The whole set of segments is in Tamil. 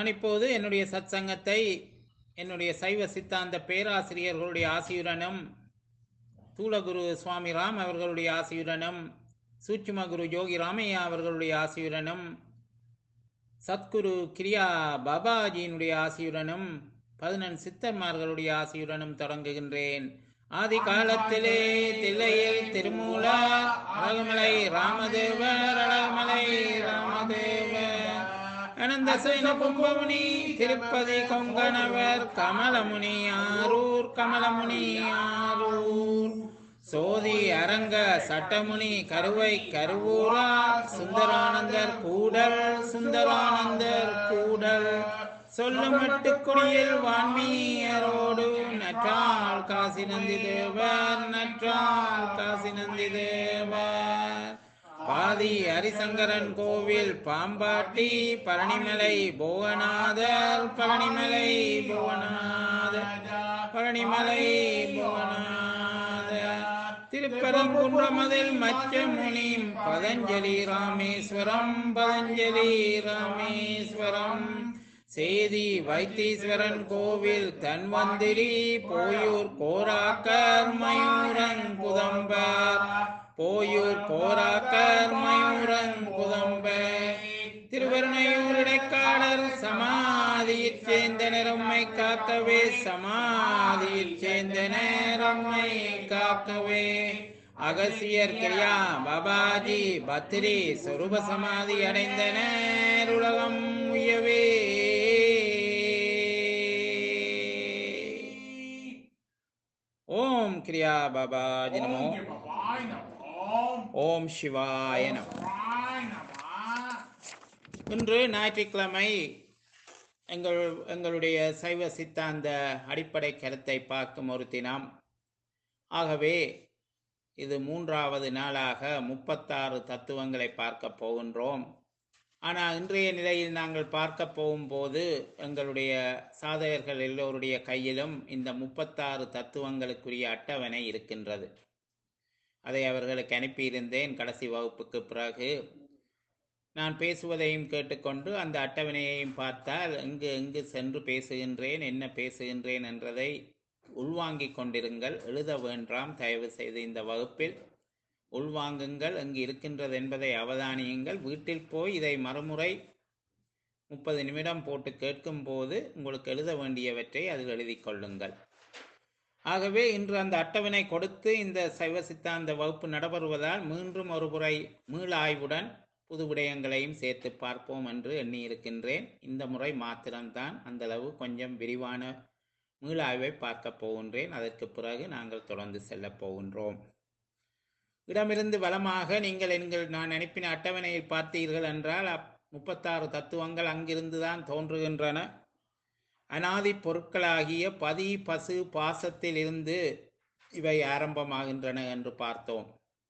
நான் இப்போது என்னுடைய சத்சங்கத்தை என்னுடைய சைவ சித்தாந்த பேராசிரியர்களுடைய ஆசியுடனும் தூளகுரு சுவாமி ராம் அவர்களுடைய ஆசியுடனும் சூட்சும குரு யோகி ராமையா அவர்களுடைய ஆசியுடனும் சத்குரு கிரியா பாபாஜியினுடைய ஆசியுடனும் பதினெண் சித்தர்மார்களுடைய ஆசியுடனும் தொடங்குகின்றேன் ஆதி காலத்திலே தில்லையில் திருமூலா அழகுமலை ராமதேவர் அழகுமலை ராமதேவர் அனந்த சேன கும்பமுனி திருப்பதி கொங்கணவர் கமலமுனி ஆரூர் கமலமுனி ஆரூர் சோதி அரங்க சட்டமுனி கருவை கருவூரா சுந்தரானந்தர் கூடல் சுந்தரானந்தர் கூடல் சொல்லுமட்டு குடியில் வான்மீயரோடு நற்றால் காசி நந்தி தேவர் நற்றால் காசி நந்தி தேவர் பாதி ஹரிசங்கரன் கோவில் பாம்பாட்டி பழனிமலை புவனாதர் பழனிமலை புவனாதர் பழனிமலை புவனாதர் திருப்பரங்குன்றமதில் மச்சமுனி பதஞ்சலி ராமேஸ்வரம் பதஞ்சலி ராமேஸ்வரம் சேதி வைத்தீஸ்வரன் கோவில் தன்வந்திரி போயூர் கோராக்கர் மயூரன் புதம்பர் போயூர் கோராக்கர் மயூரன் புதம்பர் திருவருணையூர் இடைக்காடர் சமாதியில் சேர்ந்த நிறம்மை காக்கவே சமாதியில் சேர்ந்த நேரம்மை காக்கவே அகசியர் கிரியா பாபாஜி பத்ரி சொரூப சமாதி அடைந்த நேருலகம் உயவே ஓம் கிரியா பாபாஜி நமோ ஓம் சிவாய நமோ. ஓம் சிவாய நமோ சிவாய நமோ. இன்று ஞாயிற்றுக்கிழமை எங்கள் எங்களுடைய சைவ சித்தாந்த அடிப்படை கருத்தை பார்க்கும் ஒரு தினம் ஆகவே இது மூன்றாவது நாளாக முப்பத்தாறு தத்துவங்களை பார்க்க போகின்றோம் ஆனால் இன்றைய நிலையில் நாங்கள் பார்க்க போகும்போது எங்களுடைய சாதகர்கள் எல்லோருடைய கையிலும் இந்த முப்பத்தாறு தத்துவங்களுக்குரிய அட்டவணை இருக்கின்றது அதை அவர்களுக்கு அனுப்பியிருந்தேன் கடைசி வகுப்புக்கு பிறகு நான் பேசுவதையும் கேட்டுக்கொண்டு அந்த அட்டவணையையும் பார்த்தால் எங்கு எங்கு சென்று பேசுகின்றேன் என்ன பேசுகின்றேன் என்றதை உள்வாங்கிக் கொண்டிருங்கள் எழுத வேண்டாம் தயவு செய்து இந்த வகுப்பில் உள்வாங்குங்கள் அங்கு இருக்கின்றது என்பதை அவதானியுங்கள் வீட்டில் போய் இதை மறுமுறை முப்பது நிமிடம் போட்டு கேட்கும் போது உங்களுக்கு எழுத வேண்டியவற்றை அதில் எழுதிக் கொள்ளுங்கள் ஆகவே இன்று அந்த அட்டவணை கொடுத்து இந்த சைவ சித்தாந்த வகுப்பு நடைபெறுவதால் மீண்டும் ஒரு முறை மீளாய்வுடன் புது விடயங்களையும் சேர்த்து பார்ப்போம் என்று எண்ணியிருக்கின்றேன் இந்த முறை மாத்திரம்தான் அந்த அளவு கொஞ்சம் விரிவான மீளாய்வை பார்க்க போகின்றேன் அதற்கு பிறகு நாங்கள் தொடர்ந்து செல்லப் போகின்றோம் இடமிருந்து வலமாக நீங்கள் எங்கள் நான் அனுப்பின அட்டவணையில் பார்த்தீர்கள் என்றால் அப்- முப்பத்தாறு தத்துவங்கள் அங்கிருந்து தான் தோன்றுகின்றன அனாதி பொருட்களாகிய பதி பசு பாசத்தில் இருந்து இவை ஆரம்பமாகின்றன என்று பார்த்தோம்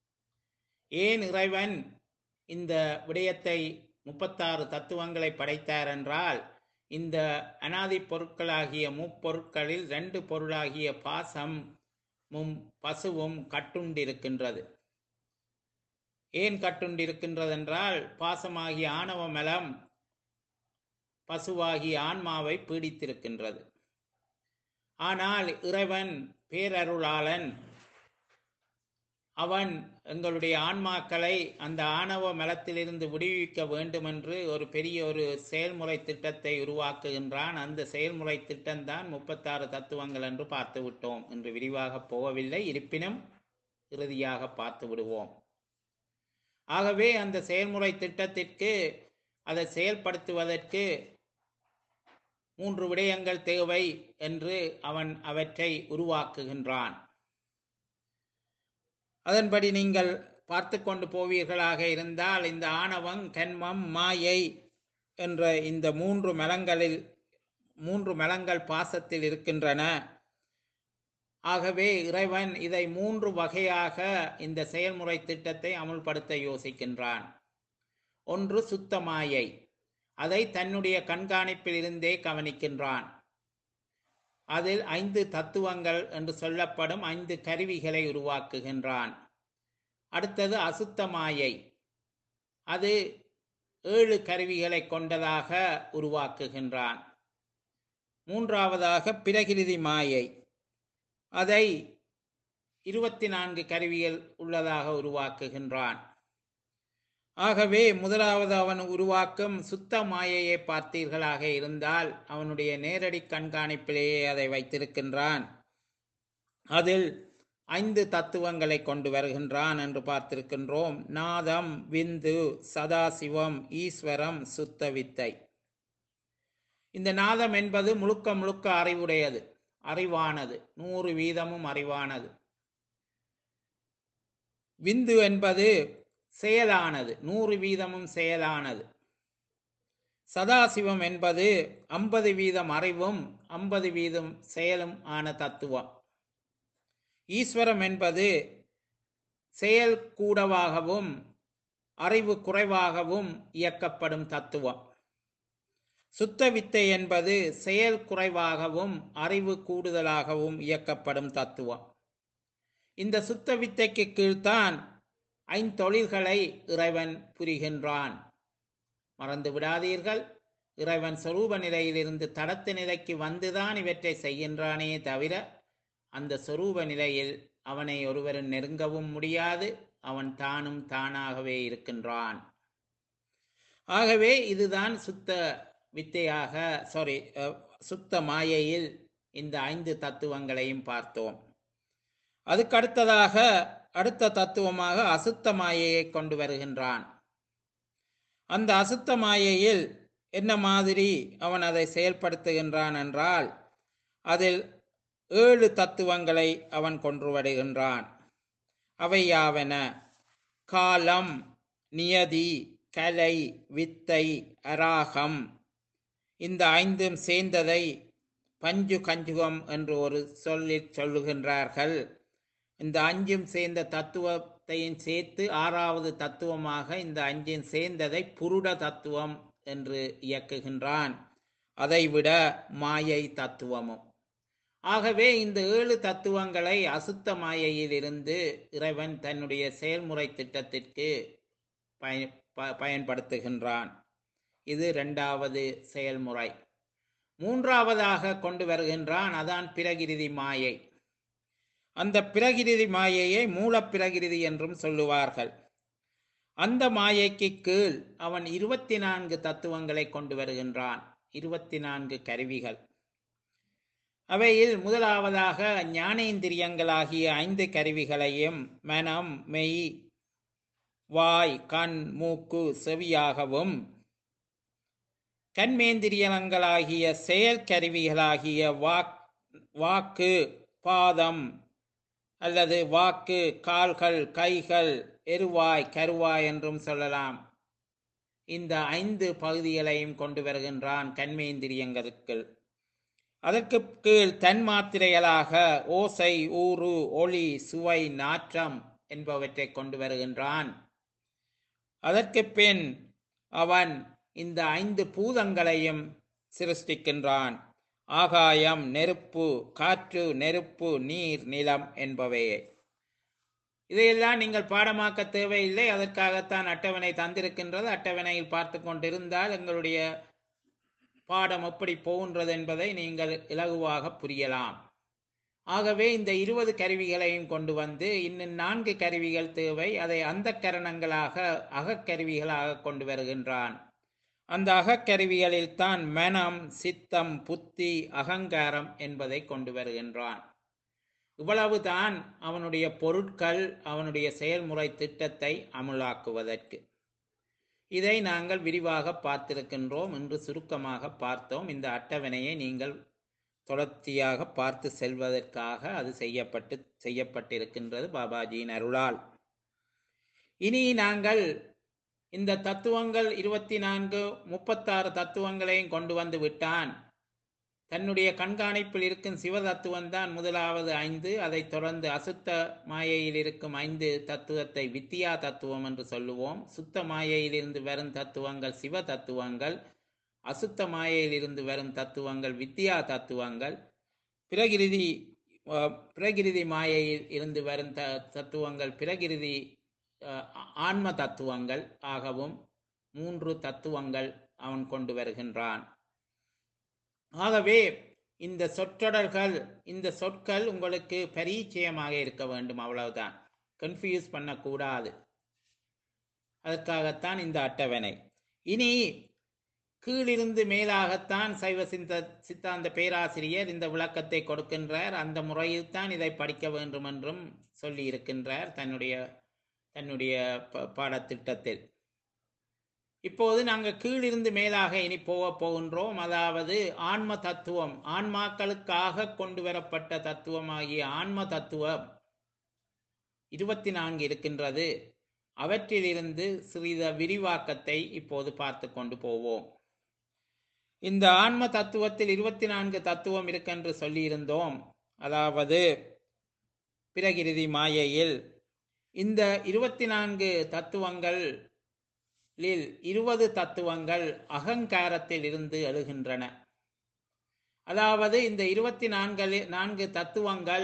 ஏன் இறைவன் இந்த விடயத்தை முப்பத்தாறு தத்துவங்களை படைத்தார் என்றால் இந்த அனாதி பொருட்களாகிய முப்பொருட்களில் ரெண்டு பொருளாகிய பாசம் மும் பசுவும் கட்டுண்டிருக்கின்றது ஏன் கட்டுண்டிருக்கின்றதென்றால் பாசமாகிய ஆணவ மலம் பசுவாகிய ஆன்மாவை பீடித்திருக்கின்றது ஆனால் இறைவன் பேரருளாளன் அவன் எங்களுடைய ஆன்மாக்களை அந்த ஆணவ மலத்திலிருந்து விடுவிக்க வேண்டுமென்று ஒரு பெரிய ஒரு செயல்முறை திட்டத்தை உருவாக்குகின்றான் அந்த செயல்முறை திட்டம்தான் முப்பத்தாறு தத்துவங்கள் என்று பார்த்து விட்டோம் என்று விரிவாக போகவில்லை இருப்பினும் இறுதியாக பார்த்து விடுவோம் ஆகவே அந்த செயல்முறை திட்டத்திற்கு அதை செயல்படுத்துவதற்கு மூன்று விடயங்கள் தேவை என்று அவன் அவற்றை உருவாக்குகின்றான் அதன்படி நீங்கள் பார்த்து கொண்டு போவீர்களாக இருந்தால் இந்த ஆணவம் கண்மம் மாயை என்ற இந்த மூன்று மலங்களில் மூன்று மலங்கள் பாசத்தில் இருக்கின்றன ஆகவே இறைவன் இதை மூன்று வகையாக இந்த செயல்முறை திட்டத்தை அமுல்படுத்த யோசிக்கின்றான் ஒன்று சுத்த மாயை அதை தன்னுடைய கண்காணிப்பில் இருந்தே கவனிக்கின்றான் அதில் ஐந்து தத்துவங்கள் என்று சொல்லப்படும் ஐந்து கருவிகளை உருவாக்குகின்றான் அடுத்தது அசுத்த மாயை அது ஏழு கருவிகளை கொண்டதாக உருவாக்குகின்றான் மூன்றாவதாக பிரகிருதி மாயை அதை இருபத்தி நான்கு கருவிகள் உள்ளதாக உருவாக்குகின்றான் ஆகவே முதலாவது அவன் உருவாக்கும் சுத்த மாயையை பார்த்தீர்களாக இருந்தால் அவனுடைய நேரடி கண்காணிப்பிலேயே அதை வைத்திருக்கின்றான் அதில் ஐந்து தத்துவங்களை கொண்டு வருகின்றான் என்று பார்த்திருக்கின்றோம் நாதம் விந்து சதாசிவம் ஈஸ்வரம் சுத்த வித்தை இந்த நாதம் என்பது முழுக்க முழுக்க அறிவுடையது அறிவானது நூறு வீதமும் அறிவானது விந்து என்பது செயலானது நூறு வீதமும் செயலானது சதாசிவம் என்பது ஐம்பது வீதம் அறிவும் ஐம்பது வீதம் செயலும் ஆன தத்துவம் ஈஸ்வரம் என்பது செயல் கூடவாகவும் அறிவு குறைவாகவும் இயக்கப்படும் தத்துவம் சுத்த வித்தை என்பது செயல் குறைவாகவும் அறிவு கூடுதலாகவும் இயக்கப்படும் தத்துவம் இந்த சுத்த வித்தைக்கு கீழ்த்தான் ஐந்தொழில்களை இறைவன் புரிகின்றான் மறந்து விடாதீர்கள் இறைவன் சொரூப நிலையிலிருந்து தடத்து நிலைக்கு வந்துதான் இவற்றை செய்கின்றானே தவிர அந்த சொரூப நிலையில் அவனை ஒருவரும் நெருங்கவும் முடியாது அவன் தானும் தானாகவே இருக்கின்றான் ஆகவே இதுதான் சுத்த வித்தையாக சாரி சுத்த மாயையில் இந்த ஐந்து தத்துவங்களையும் பார்த்தோம் அதுக்கு அடுத்ததாக அடுத்த தத்துவமாக அசுத்த மாயையை கொண்டு வருகின்றான் அந்த அசுத்த மாயையில் என்ன மாதிரி அவன் அதை செயல்படுத்துகின்றான் என்றால் அதில் ஏழு தத்துவங்களை அவன் கொண்டு வருகின்றான் அவை யாவன காலம் நியதி கலை வித்தை அராகம் இந்த ஐந்தும் சேர்ந்ததை பஞ்சு கஞ்சுகம் என்று ஒரு சொல்லில் சொல்லுகின்றார்கள் இந்த அஞ்சும் சேர்ந்த தத்துவத்தையும் சேர்த்து ஆறாவது தத்துவமாக இந்த அஞ்சும் சேர்ந்ததை புருட தத்துவம் என்று இயக்குகின்றான் அதைவிட மாயை தத்துவமும் ஆகவே இந்த ஏழு தத்துவங்களை அசுத்த மாயையில் இருந்து இறைவன் தன்னுடைய செயல்முறை திட்டத்திற்கு பய ப- பயன்படுத்துகின்றான் இது இரண்டாவது செயல்முறை மூன்றாவதாக கொண்டு வருகின்றான் அதான் பிரகிருதி மாயை அந்த பிரகிருதி மாயையை மூலப்பிரகிருதி என்றும் சொல்லுவார்கள் அந்த மாயைக்கு கீழ் அவன் இருபத்தி நான்கு தத்துவங்களை கொண்டு வருகின்றான் இருபத்தி நான்கு கருவிகள் அவையில் முதலாவதாக ஞானேந்திரியங்களாகிய ஐந்து கருவிகளையும் மனம் மெய் வாய் கண் மூக்கு செவியாகவும் கண்மேந்திரியங்களாகிய செயல் கருவிகளாகிய வாக் வாக்கு பாதம் அல்லது வாக்கு கால்கள் கைகள் எருவாய் கருவாய் என்றும் சொல்லலாம் இந்த ஐந்து பகுதிகளையும் கொண்டு வருகின்றான் கண்மேந்திரியங்களுக்கு அதற்கு கீழ் தன்மாத்திரைகளாக ஓசை ஊறு ஒளி சுவை நாற்றம் என்பவற்றை கொண்டு வருகின்றான் அதற்கு பின் அவன் இந்த ஐந்து பூதங்களையும் சிருஷ்டிக்கின்றான் ஆகாயம் நெருப்பு காற்று நெருப்பு நீர் நிலம் என்பவையே இதையெல்லாம் நீங்கள் பாடமாக்க தேவையில்லை அதற்காகத்தான் அட்டவணை தந்திருக்கின்றது அட்டவணையில் பார்த்து கொண்டிருந்தால் எங்களுடைய பாடம் எப்படி போகின்றது என்பதை நீங்கள் இலகுவாக புரியலாம் ஆகவே இந்த இருபது கருவிகளையும் கொண்டு வந்து இன்னும் நான்கு கருவிகள் தேவை அதை அந்த கரணங்களாக அகக்கருவிகளாக கொண்டு வருகின்றான் அந்த அகக்கருவிகளில் தான் மனம் சித்தம் புத்தி அகங்காரம் என்பதை கொண்டு வருகின்றான் இவ்வளவுதான் அவனுடைய பொருட்கள் அவனுடைய செயல்முறை திட்டத்தை அமுலாக்குவதற்கு இதை நாங்கள் விரிவாக பார்த்திருக்கின்றோம் என்று சுருக்கமாக பார்த்தோம் இந்த அட்டவணையை நீங்கள் தொடர்ச்சியாக பார்த்து செல்வதற்காக அது செய்யப்பட்டு செய்யப்பட்டிருக்கின்றது பாபாஜியின் அருளால் இனி நாங்கள் இந்த தத்துவங்கள் இருபத்தி நான்கு முப்பத்தாறு தத்துவங்களையும் கொண்டு வந்து விட்டான் தன்னுடைய கண்காணிப்பில் இருக்கும் சிவ தத்துவம் தான் முதலாவது ஐந்து அதைத் தொடர்ந்து அசுத்த மாயையில் இருக்கும் ஐந்து தத்துவத்தை வித்தியா தத்துவம் என்று சொல்லுவோம் சுத்த மாயையிலிருந்து வரும் தத்துவங்கள் சிவ தத்துவங்கள் அசுத்த மாயையிலிருந்து வரும் தத்துவங்கள் வித்தியா தத்துவங்கள் பிரகிருதி அஹ், பிரகிருதி மாயையில் இருந்து வரும் த தத்துவங்கள் பிரகிருதி அஹ், ஆன்ம தத்துவங்கள் ஆகவும் மூன்று தத்துவங்கள் அவன் கொண்டு வருகின்றான் ஆகவே இந்த சொற்றொடர்கள் இந்த சொற்கள் உங்களுக்கு பரிச்சயமாக இருக்க வேண்டும் அவ்வளவுதான் கன்ஃபியூஸ் பண்ணக்கூடாது அதற்காகத்தான் இந்த அட்டவணை இனி கீழிருந்து மேலாகத்தான் சைவ சிந்த சித்தாந்த பேராசிரியர் இந்த விளக்கத்தை கொடுக்கின்றார் அந்த முறையில் தான் இதை படிக்க வேண்டும் என்றும் சொல்லி இருக்கின்றார் தன்னுடைய தன்னுடைய ப- பாடத்திட்டத்தில் இப்போது நாங்கள் கீழிருந்து மேலாக இனி போக போகின்றோம் அதாவது ஆன்ம தத்துவம் ஆன்மாக்களுக்காக கொண்டு வரப்பட்ட தத்துவமாகிய ஆன்ம தத்துவம் இருபத்தி நான்கு இருக்கின்றது அவற்றிலிருந்து சிறித விரிவாக்கத்தை இப்போது பார்த்து கொண்டு போவோம் இந்த ஆன்ம தத்துவத்தில் இருபத்தி நான்கு தத்துவம் இருக்கென்று சொல்லியிருந்தோம் அதாவது பிரகிருதி மாயையில் இந்த இருபத்தி நான்கு தத்துவங்களில் இருபது தத்துவங்கள் அகங்காரத்தில் இருந்து எழுகின்றன அதாவது இந்த இருபத்தி நான்கு நான்கு தத்துவங்கள்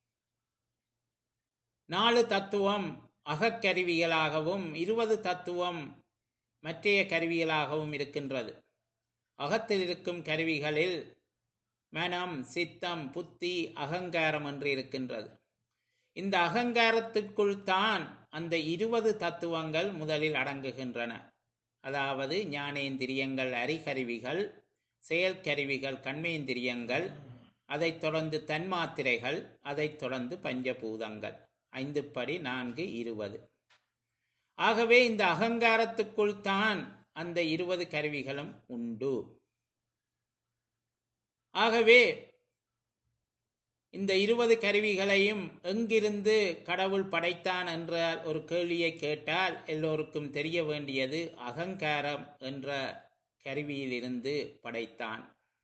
நாலு தத்துவம் அகக்கருவிகளாகவும் இருபது தத்துவம் மற்றைய கருவிகளாகவும் இருக்கின்றது அகத்தில் இருக்கும் கருவிகளில் மனம் சித்தம் புத்தி அகங்காரம் என்று இருக்கின்றது இந்த அகங்காரத்திற்குள் தான் அந்த இருபது தத்துவங்கள் முதலில் அடங்குகின்றன அதாவது ஞானேந்திரியங்கள் அறிகருவிகள் செயற்கருவிகள் கண்மேந்திரியங்கள் அதைத் தொடர்ந்து தன்மாத்திரைகள் அதைத் தொடர்ந்து பஞ்சபூதங்கள் ஐந்து படி நான்கு இருபது ஆகவே இந்த அகங்காரத்துக்குள் தான் அந்த இருபது கருவிகளும் உண்டு ஆகவே இந்த இருபது கருவிகளையும் எங்கிருந்து கடவுள் படைத்தான் என்ற ஒரு கேள்வியை கேட்டால் எல்லோருக்கும் தெரிய வேண்டியது அகங்காரம் என்ற கருவியிலிருந்து படைத்தான்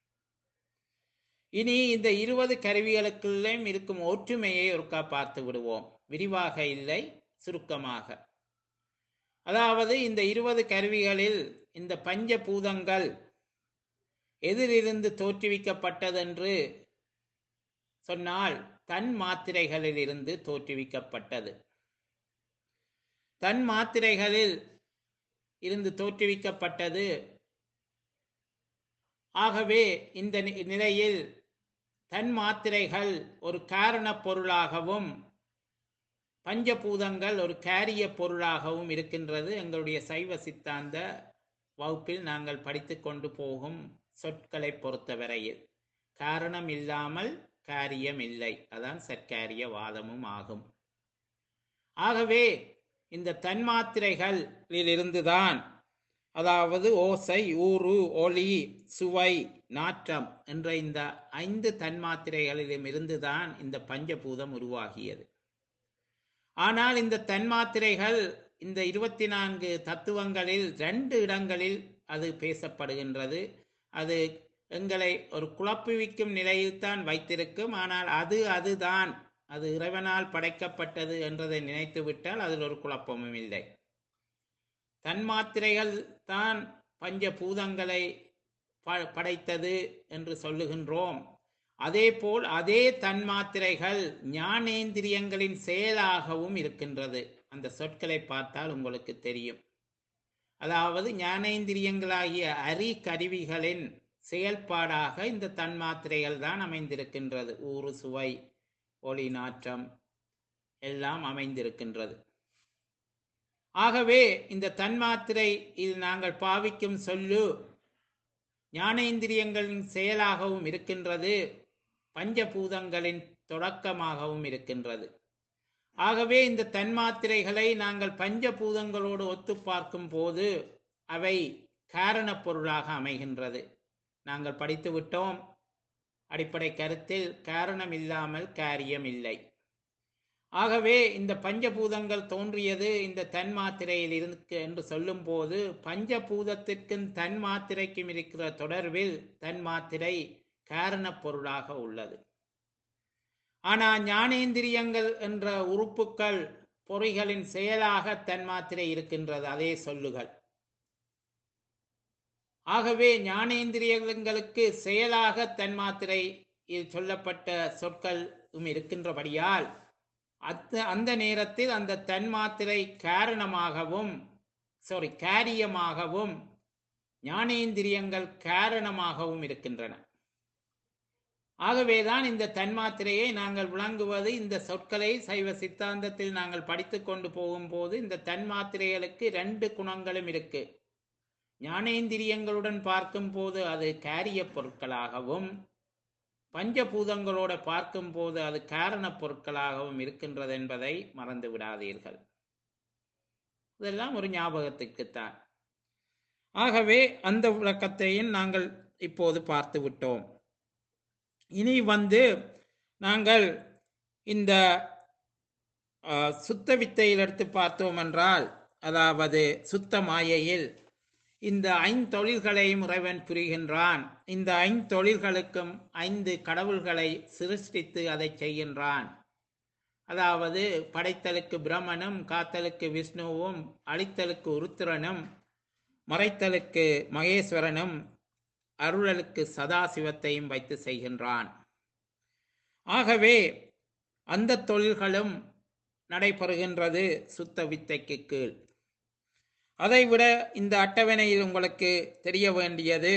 இனி இந்த இருபது கருவிகளுக்குள்ளேயும் இருக்கும் ஒற்றுமையை ஒருக்கா பார்த்து விடுவோம் விரிவாக இல்லை சுருக்கமாக அதாவது இந்த இருபது கருவிகளில் இந்த பஞ்ச பூதங்கள் எதிலிருந்து தோற்றுவிக்கப்பட்டதென்று சொன்னால் தன் மாத்திரைகளில் இருந்து தோற்றுவிக்கப்பட்டது தன் மாத்திரைகளில் இருந்து தோற்றுவிக்கப்பட்டது ஆகவே இந்த நி- நிலையில் தன் மாத்திரைகள் ஒரு காரண பொருளாகவும் பஞ்சபூதங்கள் ஒரு காரிய பொருளாகவும் இருக்கின்றது எங்களுடைய சைவ சித்தாந்த வகுப்பில் நாங்கள் படித்து கொண்டு போகும் சொற்களை பொறுத்தவரையில் காரணம் இல்லாமல் காரியம் இல்லை அதான் சற்காரிய வாதமும் ஆகும் ஆகவே இந்த தன்மாத்திரைகளில் இருந்துதான் அதாவது ஓசை ஊறு ஒளி சுவை நாற்றம் என்ற இந்த ஐந்து தன்மாத்திரைகளிலும் இருந்துதான் இந்த பஞ்சபூதம் உருவாகியது ஆனால் இந்த தன்மாத்திரைகள் இந்த இருபத்தி நான்கு தத்துவங்களில் ரெண்டு இடங்களில் அது பேசப்படுகின்றது அது எங்களை ஒரு குழப்புவிக்கும் நிலையில்தான் வைத்திருக்கும் ஆனால் அது அதுதான் அது இறைவனால் படைக்கப்பட்டது என்றதை நினைத்து விட்டால் அதில் ஒரு குழப்பமும் இல்லை தன்மாத்திரைகள் தான் பஞ்சபூதங்களை ப- படைத்தது என்று சொல்லுகின்றோம் அதேபோல் அதே தன்மாத்திரைகள் ஞானேந்திரியங்களின் செயலாகவும் இருக்கின்றது அந்த சொற்களை பார்த்தால் உங்களுக்கு தெரியும் அதாவது ஞானேந்திரியங்களாகிய அறி கருவிகளின் செயல்பாடாக இந்த தன்மாத்திரைகள் தான் அமைந்திருக்கின்றது ஊறு சுவை ஒளி நாற்றம் எல்லாம் அமைந்திருக்கின்றது ஆகவே இந்த தன்மாத்திரை இது நாங்கள் பாவிக்கும் சொல்லு ஞானேந்திரியங்களின் செயலாகவும் இருக்கின்றது பஞ்சபூதங்களின் தொடக்கமாகவும் இருக்கின்றது ஆகவே இந்த தன்மாத்திரைகளை நாங்கள் பஞ்சபூதங்களோடு ஒத்து பார்க்கும் போது அவை காரணப் பொருளாக அமைகின்றது நாங்கள் படித்து விட்டோம் அடிப்படை கருத்தில் காரணம் இல்லாமல் காரியம் இல்லை ஆகவே இந்த பஞ்சபூதங்கள் தோன்றியது இந்த தன்மாத்திரையில் இருக்கு என்று சொல்லும்போது பஞ்சபூதத்திற்கும் தன்மாத்திரைக்கும் இருக்கிற தொடர்பில் தன்மாத்திரை காரணப் பொருளாக உள்ளது ஆனால் ஞானேந்திரியங்கள் என்ற உறுப்புக்கள் பொறிகளின் செயலாக தன்மாத்திரை இருக்கின்றது அதே சொல்லுகள் ஆகவே ஞானேந்திரியங்களுக்கு செயலாக தன்மாத்திரை இல் சொல்லப்பட்ட சொற்களும் இருக்கின்றபடியால் அத்த அந்த நேரத்தில் அந்த தன்மாத்திரை காரணமாகவும் சாரி காரியமாகவும் ஞானேந்திரியங்கள் காரணமாகவும் இருக்கின்றன ஆகவேதான் இந்த தன்மாத்திரையை நாங்கள் விளங்குவது இந்த சொற்களை சைவ சித்தாந்தத்தில் நாங்கள் படித்து கொண்டு போகும்போது இந்த தன்மாத்திரைகளுக்கு ரெண்டு குணங்களும் இருக்கு ஞானேந்திரியங்களுடன் பார்க்கும்போது அது காரிய பொருட்களாகவும் பஞ்சபூதங்களோட பார்க்கும்போது அது காரண பொருட்களாகவும் இருக்கின்றது என்பதை மறந்து விடாதீர்கள் இதெல்லாம் ஒரு ஞாபகத்துக்குத்தான் ஆகவே அந்த விளக்கத்தையும் நாங்கள் இப்போது பார்த்து விட்டோம் இனி வந்து நாங்கள் இந்த அஹ், சுத்த வித்தையில் எடுத்து பார்த்தோம் என்றால் அதாவது சுத்த மாயையில் இந்த ஐந்தொழில்களையும் இறைவன் புரிகின்றான் இந்த ஐந்தொழில்களுக்கும் ஐந்து கடவுள்களை சிருஷ்டித்து அதை செய்கின்றான் அதாவது படைத்தலுக்கு பிரம்மனும் காத்தலுக்கு விஷ்ணுவும் அழித்தலுக்கு உருத்திரனும் மறைத்தலுக்கு மகேஸ்வரனும் அருளலுக்கு சதாசிவத்தையும் வைத்து செய்கின்றான் ஆகவே அந்த தொழில்களும் நடைபெறுகின்றது சுத்த வித்தைக்கு கீழ் அதைவிட இந்த அட்டவணையில் உங்களுக்கு தெரிய வேண்டியது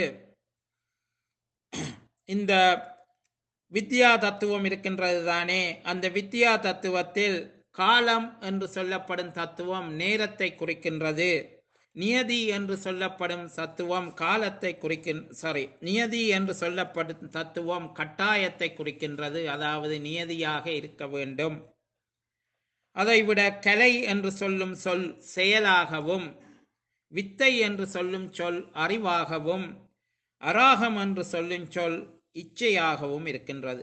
இந்த வித்யா தத்துவம் இருக்கின்றது தானே அந்த வித்யா தத்துவத்தில் காலம் என்று சொல்லப்படும் தத்துவம் நேரத்தை குறிக்கின்றது நியதி என்று சொல்லப்படும் தத்துவம் காலத்தை குறிக்கின் சாரி நியதி என்று சொல்லப்படும் தத்துவம் கட்டாயத்தை குறிக்கின்றது அதாவது நியதியாக இருக்க வேண்டும் அதைவிட கலை என்று சொல்லும் சொல் செயலாகவும் வித்தை என்று சொல்லும் சொல் அறிவாகவும் அராகம் என்று சொல்லும் சொல் இச்சையாகவும் இருக்கின்றது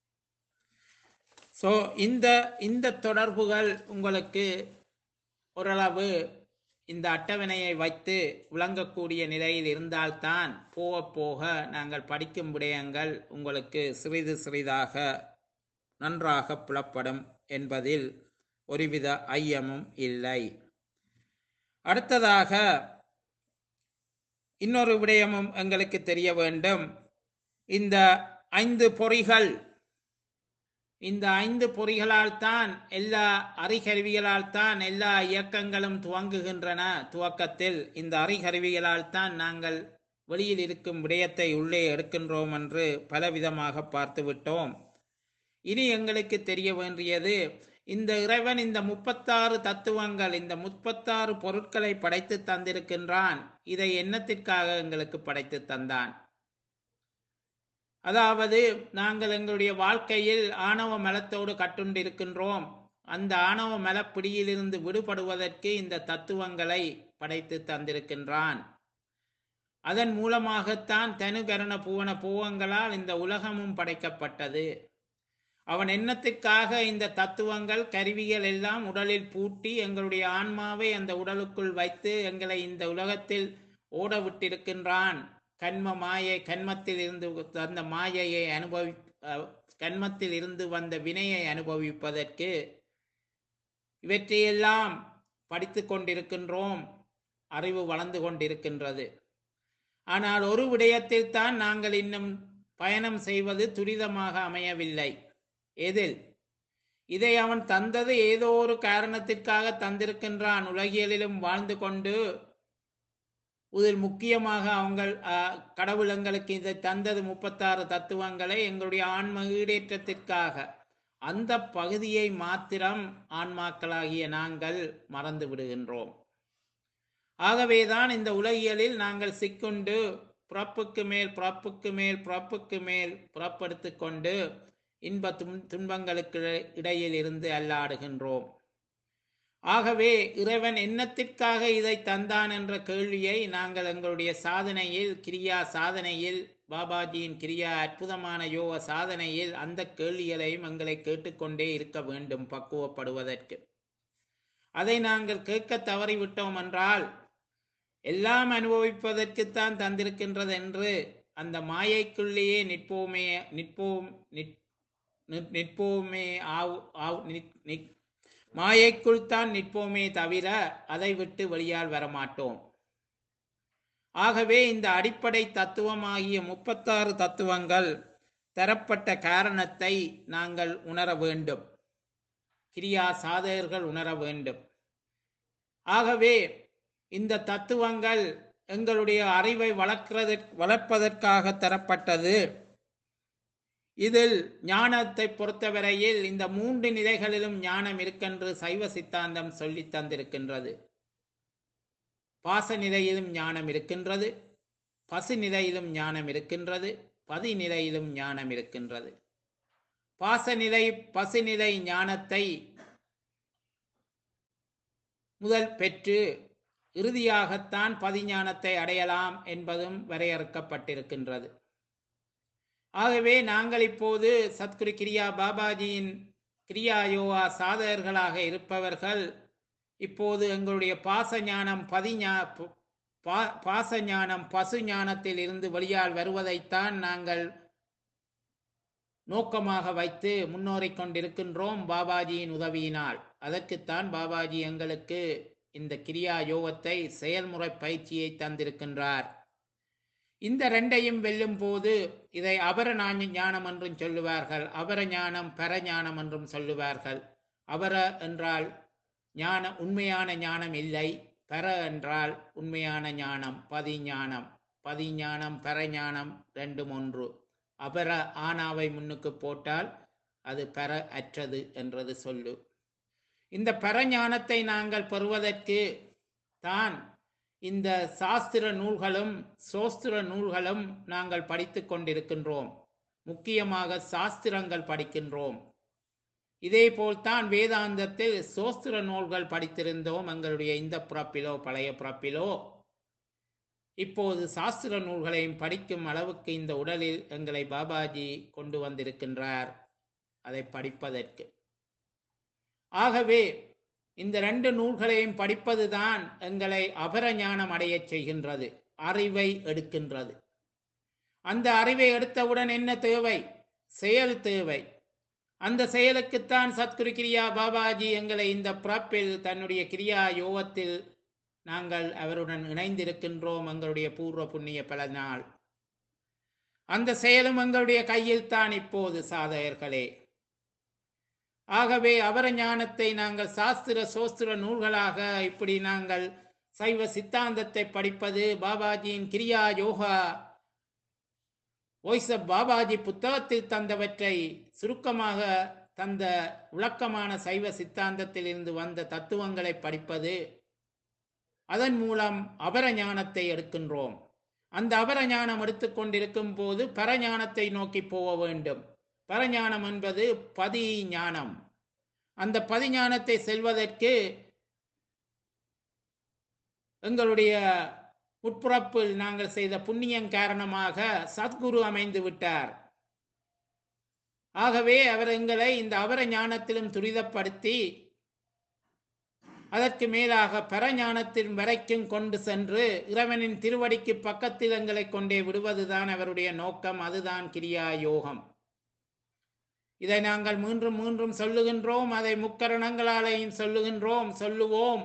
ஸோ இந்த இந்த தொடர்புகள் உங்களுக்கு ஓரளவு இந்த அட்டவணையை வைத்து விளங்கக்கூடிய நிலையில் இருந்தால்தான் போக போக நாங்கள் படிக்கும் விடயங்கள் உங்களுக்கு சிறிது சிறிதாக நன்றாக புலப்படும் என்பதில் ஒருவித ஐயமும் இல்லை அடுத்ததாக இன்னொரு விடயமும் எங்களுக்கு தெரிய வேண்டும் இந்த ஐந்து பொறிகள் இந்த ஐந்து பொறிகளால் தான் எல்லா அறிகருவிகளால் தான் எல்லா இயக்கங்களும் துவங்குகின்றன துவக்கத்தில் இந்த அறிகருவிகளால் தான் நாங்கள் வெளியில் இருக்கும் விடயத்தை உள்ளே எடுக்கின்றோம் என்று பலவிதமாக பார்த்து விட்டோம் இனி எங்களுக்கு தெரிய வேண்டியது இந்த இறைவன் இந்த முப்பத்தாறு தத்துவங்கள் இந்த முப்பத்தாறு பொருட்களை படைத்து தந்திருக்கின்றான் இதை என்னத்திற்காக எங்களுக்கு படைத்து தந்தான் அதாவது நாங்கள் எங்களுடைய வாழ்க்கையில் ஆணவ மலத்தோடு கட்டுண்டிருக்கின்றோம் அந்த ஆணவ மலப்பிடியிலிருந்து விடுபடுவதற்கு இந்த தத்துவங்களை படைத்து தந்திருக்கின்றான் அதன் மூலமாகத்தான் தனுகரண பூவன பூவங்களால் இந்த உலகமும் படைக்கப்பட்டது அவன் எண்ணத்திற்காக இந்த தத்துவங்கள் கருவிகள் எல்லாம் உடலில் பூட்டி எங்களுடைய ஆன்மாவை அந்த உடலுக்குள் வைத்து எங்களை இந்த உலகத்தில் ஓட விட்டிருக்கின்றான் கண்ம மாயை கண்மத்தில் இருந்து வந்த மாயையை அனுபவி அஹ், கண்மத்தில் இருந்து வந்த வினையை அனுபவிப்பதற்கு இவற்றையெல்லாம் படித்து கொண்டிருக்கின்றோம் அறிவு வளர்ந்து கொண்டிருக்கின்றது ஆனால் ஒரு விடயத்தில் தான் நாங்கள் இன்னும் பயணம் செய்வது துரிதமாக அமையவில்லை எதில் இதை அவன் தந்தது ஏதோ ஒரு காரணத்திற்காக தந்திருக்கின்றான் உலகியலிலும் வாழ்ந்து கொண்டு இதில் முக்கியமாக அவங்க கடவுள் எங்களுக்கு இதை தந்தது முப்பத்தாறு தத்துவங்களை எங்களுடைய ஆன்ம ஈடேற்றத்திற்காக அந்த பகுதியை மாத்திரம் ஆன்மாக்களாகிய நாங்கள் மறந்து விடுகின்றோம் ஆகவேதான் இந்த உலகியலில் நாங்கள் சிக்குண்டு பிறப்புக்கு மேல் பிறப்புக்கு மேல் பிறப்புக்கு மேல் புறப்படுத்து கொண்டு இன்ப துன் துன்பங்களுக்கு இடையில் இருந்து அல்லாடுகின்றோம் ஆகவே இறைவன் என்னத்திற்காக இதை தந்தான் என்ற கேள்வியை நாங்கள் எங்களுடைய சாதனையில் கிரியா சாதனையில் பாபாஜியின் கிரியா அற்புதமான யோக சாதனையில் அந்த கேள்விகளையும் எங்களை கேட்டுக்கொண்டே இருக்க வேண்டும் பக்குவப்படுவதற்கு அதை நாங்கள் கேட்க தவறிவிட்டோம் என்றால் எல்லாம் அனுபவிப்பதற்குத்தான் தந்திருக்கின்றது என்று அந்த மாயைக்குள்ளேயே நிற்போமே நிற்போம் நிற்- நிற்- நிற்போமே ஆவ் ஆவ் நிற்- நிற்- மாயைக்குள் தான் நிற்போமே தவிர அதை விட்டு வெளியால் வரமாட்டோம் ஆகவே இந்த அடிப்படை தத்துவமாகிய முப்பத்தாறு தத்துவங்கள் தரப்பட்ட காரணத்தை நாங்கள் உணர வேண்டும் கிரியா சாதகர்கள் உணர வேண்டும் ஆகவே இந்த தத்துவங்கள் எங்களுடைய அறிவை வளர்க்கிறதற் வளர்ப்பதற்காக தரப்பட்டது இதில் ஞானத்தை பொறுத்தவரையில் இந்த மூன்று நிலைகளிலும் ஞானம் இருக்கென்று சைவ சித்தாந்தம் சொல்லி தந்திருக்கின்றது பாச நிலையிலும் ஞானம் இருக்கின்றது பசு நிலையிலும் ஞானம் இருக்கின்றது பதி நிலையிலும் ஞானம் இருக்கின்றது பாசநிலை பசுநிலை ஞானத்தை முதல் பெற்று இறுதியாகத்தான் பதிஞானத்தை அடையலாம் என்பதும் வரையறுக்கப்பட்டிருக்கின்றது ஆகவே நாங்கள் இப்போது சத்குரு கிரியா பாபாஜியின் கிரியா யோகா சாதகர்களாக இருப்பவர்கள் இப்போது எங்களுடைய பாச ஞானம் பதிஞா பா- பாச ஞானம் பசு ஞானத்தில் இருந்து வெளியால் வருவதைத்தான் நாங்கள் நோக்கமாக வைத்து முன்னோறிக் கொண்டிருக்கின்றோம் பாபாஜியின் உதவியினால் அதற்குத்தான் பாபாஜி எங்களுக்கு இந்த கிரியா யோகத்தை செயல்முறை பயிற்சியை தந்திருக்கின்றார் இந்த ரெண்டையும் வெல்லும் போது இதை அபர ஞான- ஞானம் என்றும் சொல்லுவார்கள் அபர ஞானம் பரஞானம் என்றும் சொல்லுவார்கள் அபர என்றால் ஞான உண்மையான ஞானம் இல்லை பர என்றால் உண்மையான ஞானம் பதிஞானம் பதிஞானம் பரஞானம் ரெண்டும் ஒன்று அபர ஆனாவை முன்னுக்கு போட்டால் அது பெற அற்றது என்றது சொல்லு இந்த பரஞானத்தை நாங்கள் பெறுவதற்கு தான் இந்த சாஸ்திர நூல்களும் சோஸ்திர நூல்களும் நாங்கள் படித்துக் கொண்டிருக்கின்றோம் முக்கியமாக சாஸ்திரங்கள் படிக்கின்றோம் இதேபோல்தான் வேதாந்தத்தில் சோஸ்திர நூல்கள் படித்திருந்தோம் எங்களுடைய இந்த பிறப்பிலோ பழைய பிறப்பிலோ இப்போது சாஸ்திர நூல்களையும் படிக்கும் அளவுக்கு இந்த உடலில் எங்களை பாபாஜி கொண்டு வந்திருக்கின்றார் அதை படிப்பதற்கு ஆகவே இந்த ரெண்டு நூல்களையும் படிப்பதுதான் எங்களை அபரஞானம் அடையச் செய்கின்றது அறிவை எடுக்கின்றது அந்த அறிவை எடுத்தவுடன் என்ன தேவை செயல் தேவை அந்த செயலுக்குத்தான் சத்குரு கிரியா பாபாஜி எங்களை இந்த பிறப்பில் தன்னுடைய கிரியா யோகத்தில் நாங்கள் அவருடன் இணைந்திருக்கின்றோம் எங்களுடைய பூர்வ புண்ணிய பலனால் அந்த செயலும் எங்களுடைய கையில் தான் இப்போது சாதகர்களே ஆகவே அவர ஞானத்தை நாங்கள் சாஸ்திர சோஸ்திர நூல்களாக இப்படி நாங்கள் சைவ சித்தாந்தத்தை படிப்பது பாபாஜியின் கிரியா யோகா வாய்ஸ் ஆஃப் பாபாஜி புத்தகத்தில் தந்தவற்றை சுருக்கமாக தந்த விளக்கமான சைவ சித்தாந்தத்தில் இருந்து வந்த தத்துவங்களை படிப்பது அதன் மூலம் அபர ஞானத்தை எடுக்கின்றோம் அந்த அபர ஞானம் எடுத்துக்கொண்டிருக்கும் போது பரஞானத்தை நோக்கி போக வேண்டும் பரஞானம் என்பது பதி ஞானம் அந்த பதிஞானத்தை செல்வதற்கு எங்களுடைய உட்புறப்பில் நாங்கள் செய்த புண்ணியம் காரணமாக சத்குரு அமைந்து விட்டார் ஆகவே அவர் எங்களை இந்த அவர ஞானத்திலும் துரிதப்படுத்தி அதற்கு மேலாக பரஞானத்தின் வரைக்கும் கொண்டு சென்று இறைவனின் திருவடிக்கு பக்கத்தில் எங்களை கொண்டே விடுவதுதான் அவருடைய நோக்கம் அதுதான் கிரியா யோகம் இதை நாங்கள் மீண்டும் மீண்டும் சொல்லுகின்றோம் அதை முக்கரணங்களாலேயும் சொல்லுகின்றோம் சொல்லுவோம்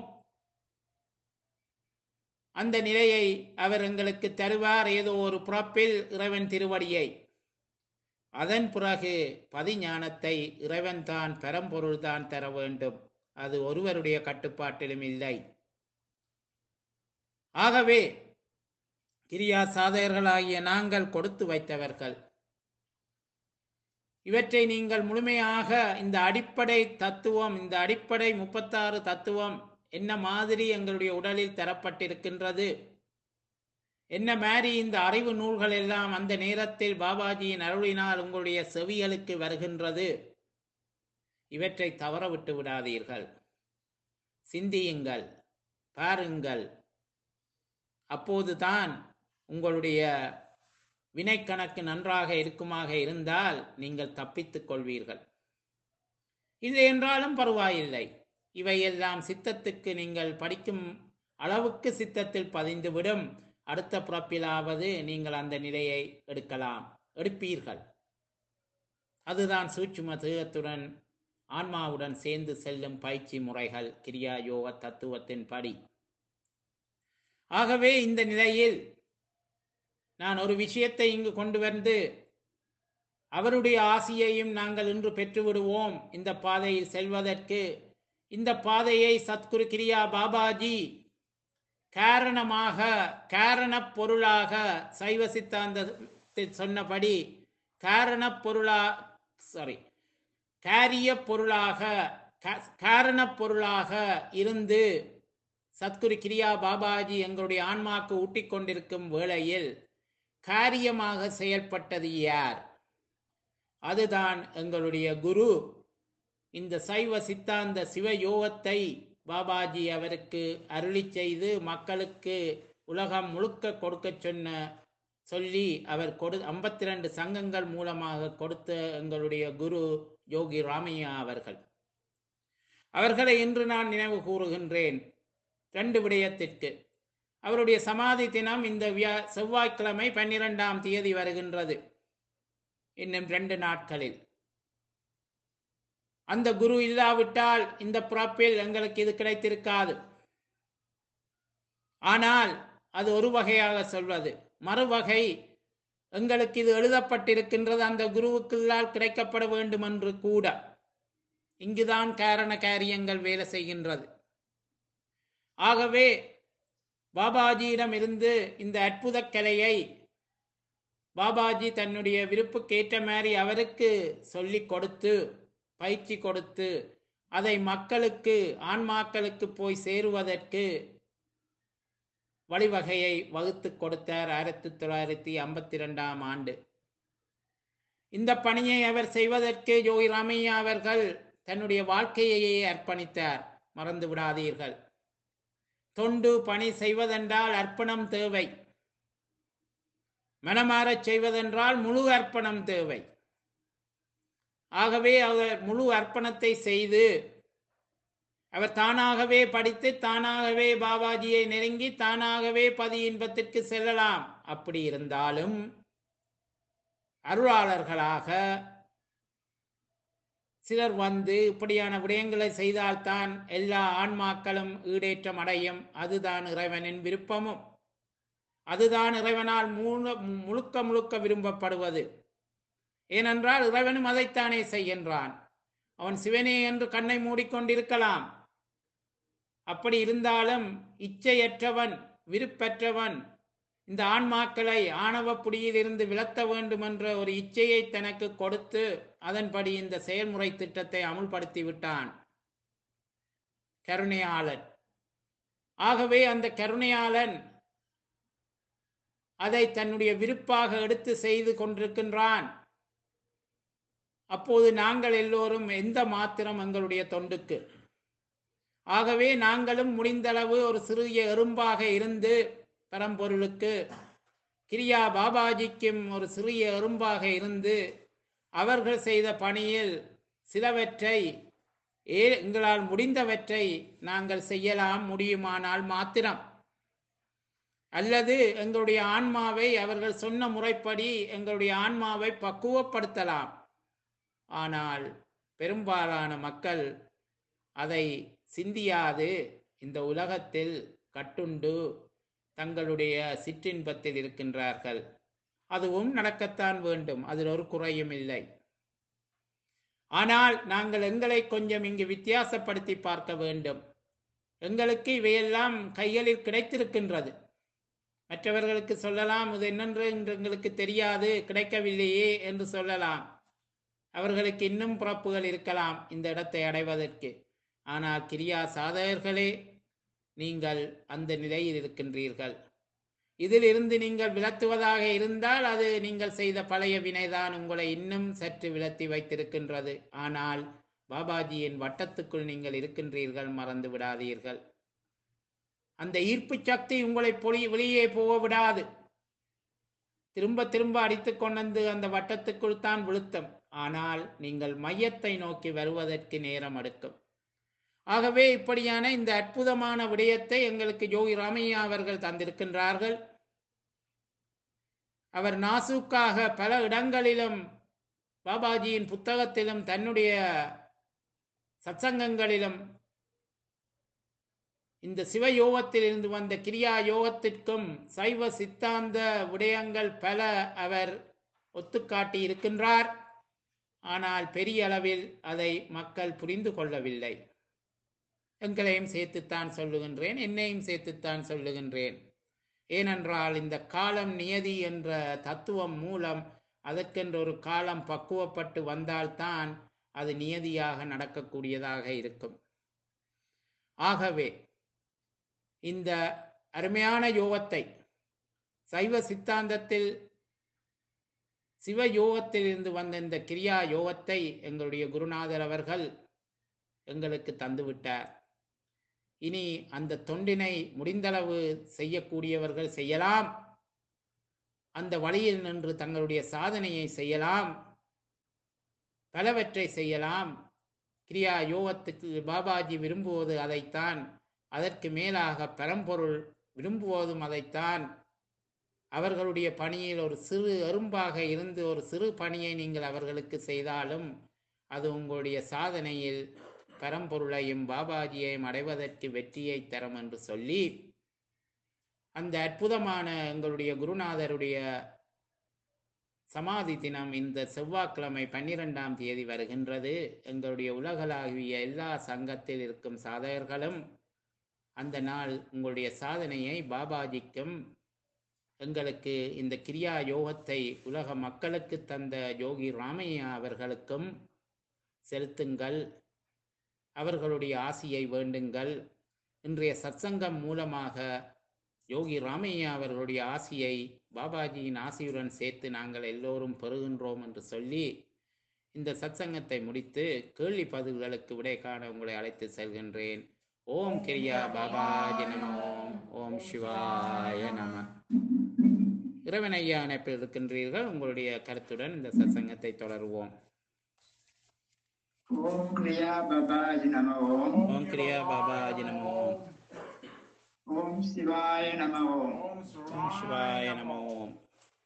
அந்த நிலையை அவர் எங்களுக்கு தருவார் ஏதோ ஒரு புறப்பில் இறைவன் திருவடியை அதன் பிறகு பதிஞானத்தை இறைவன் தான் பெரம்பொருள் தான் தர வேண்டும் அது ஒருவருடைய கட்டுப்பாட்டிலும் இல்லை ஆகவே கிரியா சாதகர்களாகிய நாங்கள் கொடுத்து வைத்தவர்கள் இவற்றை நீங்கள் முழுமையாக இந்த அடிப்படை தத்துவம் இந்த அடிப்படை முப்பத்தாறு தத்துவம் என்ன மாதிரி எங்களுடைய உடலில் தரப்பட்டிருக்கின்றது என்ன மாதிரி இந்த அறிவு நூல்கள் எல்லாம் அந்த நேரத்தில் பாபாஜியின் அருளினால் உங்களுடைய செவிகளுக்கு வருகின்றது இவற்றை தவற விட்டு விடாதீர்கள் சிந்தியுங்கள் பாருங்கள் அப்போதுதான் உங்களுடைய வினைக்கணக்கு நன்றாக இருக்குமாக இருந்தால் நீங்கள் தப்பித்துக் கொள்வீர்கள் இல்லை என்றாலும் பரவாயில்லை இவையெல்லாம் சித்தத்துக்கு நீங்கள் படிக்கும் அளவுக்கு சித்தத்தில் பதிந்துவிடும் அடுத்த பிறப்பிலாவது நீங்கள் அந்த நிலையை எடுக்கலாம் எடுப்பீர்கள் அதுதான் சூட்சும தேகத்துடன் ஆன்மாவுடன் சேர்ந்து செல்லும் பயிற்சி முறைகள் கிரியா யோக தத்துவத்தின் படி ஆகவே இந்த நிலையில் நான் ஒரு விஷயத்தை இங்கு கொண்டு வந்து அவருடைய ஆசியையும் நாங்கள் இன்று பெற்றுவிடுவோம் இந்த பாதையில் செல்வதற்கு இந்த பாதையை சத்குரு கிரியா பாபாஜி காரணமாக காரணப் பொருளாக சைவ சித்தாந்தத்தில் சொன்னபடி காரணப் பொருளா சாரி காரிய பொருளாக கா- காரணப் பொருளாக இருந்து சத்குரு கிரியா பாபாஜி எங்களுடைய ஆன்மாக்கு ஊட்டிக் கொண்டிருக்கும் வேளையில் காரியமாக செயல்பட்டது யார் அதுதான் எங்களுடைய குரு இந்த சைவ சித்தாந்த சிவ யோகத்தை பாபாஜி அவருக்கு அருளி செய்து மக்களுக்கு உலகம் முழுக்க கொடுக்க சொன்ன சொல்லி அவர் கொடு ஐம்பத்தி ரெண்டு சங்கங்கள் மூலமாக கொடுத்த எங்களுடைய குரு யோகி ராமையா அவர்கள் அவர்களை இன்று நான் நினைவு கூறுகின்றேன் ரெண்டு விடயத்திற்கு அவருடைய சமாதி தினம் இந்த வியா செவ்வாய்க்கிழமை பன்னிரெண்டாம் தேதி வருகின்றது இன்னும் ரெண்டு நாட்களில் அந்த குரு இல்லாவிட்டால் இந்த பிறப்பில் எங்களுக்கு இது கிடைத்திருக்காது ஆனால் அது ஒரு வகையாக சொல்வது மறுவகை எங்களுக்கு இது எழுதப்பட்டிருக்கின்றது அந்த குருவுக்குள்ளால் கிடைக்கப்பட வேண்டும் என்று கூட இங்குதான் காரண காரியங்கள் வேலை செய்கின்றது ஆகவே பாபாஜியிடம் இருந்து இந்த அற்புத கலையை பாபாஜி தன்னுடைய விருப்புக்கேற்ற மாதிரி அவருக்கு சொல்லிக் கொடுத்து பயிற்சி கொடுத்து அதை மக்களுக்கு ஆன்மாக்களுக்கு போய் சேருவதற்கு வழிவகையை வகுத்து கொடுத்தார் ஆயிரத்தி தொள்ளாயிரத்தி ஐம்பத்தி ரெண்டாம் ஆண்டு இந்த பணியை அவர் செய்வதற்கு யோகி ராமையா அவர்கள் தன்னுடைய வாழ்க்கையையே அர்ப்பணித்தார் மறந்து விடாதீர்கள் தொண்டு பணி செய்வதென்றால் அர்ப்பணம் தேவை மனமாறச் செய்வதென்றால் முழு அர்ப்பணம் தேவை ஆகவே அவர் முழு அர்ப்பணத்தை செய்து அவர் தானாகவே படித்து தானாகவே பாபாஜியை நெருங்கி தானாகவே பதி இன்பத்திற்கு செல்லலாம் அப்படி இருந்தாலும் அருளாளர்களாக சிலர் வந்து இப்படியான விடயங்களை செய்தால்தான் எல்லா ஆன்மாக்களும் ஈடேற்றம் அடையும் அதுதான் இறைவனின் விருப்பமும் அதுதான் இறைவனால் மூல- முழுக்க முழுக்க விரும்பப்படுவது ஏனென்றால் இறைவனும் அதைத்தானே செய்கின்றான் அவன் சிவனே என்று கண்ணை மூடிக்கொண்டிருக்கலாம் அப்படி இருந்தாலும் இச்சையற்றவன் விருப்பற்றவன் இந்த ஆன்மாக்களை ஆணவ புடியிலிருந்து விலத்த வேண்டும் என்ற ஒரு இச்சையை தனக்கு கொடுத்து அதன்படி இந்த செயல்முறை திட்டத்தை அமுல்படுத்தி விட்டான் கருணையாளன் ஆகவே அந்த கருணையாளன் அதை தன்னுடைய விருப்பாக எடுத்து செய்து கொண்டிருக்கின்றான் அப்போது நாங்கள் எல்லோரும் எந்த மாத்திரம் எங்களுடைய தொண்டுக்கு ஆகவே நாங்களும் முடிந்தளவு ஒரு சிறிய எறும்பாக இருந்து பரம்பொருளுக்கு கிரியா பாபாஜிக்கும் ஒரு சிறிய எறும்பாக இருந்து அவர்கள் செய்த பணியில் சிலவற்றை ஏ எங்களால் முடிந்தவற்றை நாங்கள் செய்யலாம் முடியுமானால் மாத்திரம் அல்லது எங்களுடைய ஆன்மாவை அவர்கள் சொன்ன முறைப்படி எங்களுடைய ஆன்மாவை பக்குவப்படுத்தலாம் ஆனால் பெரும்பாலான மக்கள் அதை சிந்தியாது இந்த உலகத்தில் கட்டுண்டு தங்களுடைய சிற்றின்பத்தில் இருக்கின்றார்கள் அதுவும் நடக்கத்தான் வேண்டும் அதில் ஒரு குறையும் இல்லை ஆனால் நாங்கள் எங்களை கொஞ்சம் இங்கு வித்தியாசப்படுத்தி பார்க்க வேண்டும் எங்களுக்கு இவையெல்லாம் கைகளில் கிடைத்திருக்கின்றது மற்றவர்களுக்கு சொல்லலாம் இது என்னென்று என்று எங்களுக்கு தெரியாது கிடைக்கவில்லையே என்று சொல்லலாம் அவர்களுக்கு இன்னும் பிறப்புகள் இருக்கலாம் இந்த இடத்தை அடைவதற்கு ஆனால் கிரியா சாதகர்களே நீங்கள் அந்த நிலையில் இருக்கின்றீர்கள் இதிலிருந்து நீங்கள் விலத்துவதாக இருந்தால் அது நீங்கள் செய்த பழைய வினைதான் உங்களை இன்னும் சற்று விலத்தி வைத்திருக்கின்றது ஆனால் பாபாஜியின் வட்டத்துக்குள் நீங்கள் இருக்கின்றீர்கள் மறந்து விடாதீர்கள் அந்த ஈர்ப்பு சக்தி உங்களை பொலி வெளியே போக விடாது திரும்ப திரும்ப அடித்துக் கொண்டு அந்த வட்டத்துக்குள் தான் விழுத்தம் ஆனால் நீங்கள் மையத்தை நோக்கி வருவதற்கு நேரம் எடுக்கும் ஆகவே இப்படியான இந்த அற்புதமான விடயத்தை எங்களுக்கு யோகி ராமையா அவர்கள் தந்திருக்கின்றார்கள் அவர் நாசூக்காக பல இடங்களிலும் பாபாஜியின் புத்தகத்திலும் தன்னுடைய சத்சங்கங்களிலும் இந்த சிவ யோகத்திலிருந்து வந்த கிரியா யோகத்திற்கும் சைவ சித்தாந்த விடயங்கள் பல அவர் ஒத்துக்காட்டி இருக்கின்றார் ஆனால் பெரிய அளவில் அதை மக்கள் புரிந்து கொள்ளவில்லை எங்களையும் சேர்த்துத்தான் சொல்லுகின்றேன் என்னையும் சேர்த்துத்தான் சொல்லுகின்றேன் ஏனென்றால் இந்த காலம் நியதி என்ற தத்துவம் மூலம் அதற்கென்ற ஒரு காலம் பக்குவப்பட்டு வந்தால்தான் அது நியதியாக நடக்கக்கூடியதாக இருக்கும் ஆகவே இந்த அருமையான யோகத்தை சைவ சித்தாந்தத்தில் சிவ யோகத்திலிருந்து வந்த இந்த கிரியா யோகத்தை எங்களுடைய குருநாதர் அவர்கள் எங்களுக்கு தந்துவிட்டார் இனி அந்த தொண்டினை முடிந்தளவு செய்யக்கூடியவர்கள் செய்யலாம் அந்த வழியில் நின்று தங்களுடைய சாதனையை செய்யலாம் பலவற்றை செய்யலாம் கிரியா யோகத்துக்கு பாபாஜி விரும்புவது அதைத்தான் அதற்கு மேலாக பரம்பொருள் விரும்புவதும் அதைத்தான் அவர்களுடைய பணியில் ஒரு சிறு எறும்பாக இருந்து ஒரு சிறு பணியை நீங்கள் அவர்களுக்கு செய்தாலும் அது உங்களுடைய சாதனையில் பரம்பொருளையும் பாபாஜியையும் அடைவதற்கு வெற்றியை தரும் என்று சொல்லி அந்த அற்புதமான எங்களுடைய குருநாதருடைய சமாதி தினம் இந்த செவ்வாய்க்கிழமை பன்னிரெண்டாம் தேதி வருகின்றது எங்களுடைய உலகளாவிய எல்லா சங்கத்தில் இருக்கும் சாதகர்களும் அந்த நாள் உங்களுடைய சாதனையை பாபாஜிக்கும் எங்களுக்கு இந்த கிரியா யோகத்தை உலக மக்களுக்கு தந்த யோகி ராமையா அவர்களுக்கும் செலுத்துங்கள் அவர்களுடைய ஆசியை வேண்டுங்கள் இன்றைய சத்சங்கம் மூலமாக யோகி ராமையா அவர்களுடைய ஆசியை பாபாஜியின் ஆசியுடன் சேர்த்து நாங்கள் எல்லோரும் பெறுகின்றோம் என்று சொல்லி இந்த சத்சங்கத்தை முடித்து கேள்வி பதில்களுக்கு விடை காண உங்களை அழைத்து செல்கின்றேன் ஓம் கிரியா பாபாஜி நம ஓம் ஓம் சிவாய நம இறைவன் ஐயா இணைப்பில் இருக்கின்றீர்கள் உங்களுடைய கருத்துடன் இந்த சத்சங்கத்தை தொடருவோம் ஓம் கிரியா பாபாஜி நம ஓம் ஓம் கிரியா பாபாஜி நம ஓம் ஓம் சிவாய நம ஓம் ஓம் ஓம் சிவாய நம ஓம்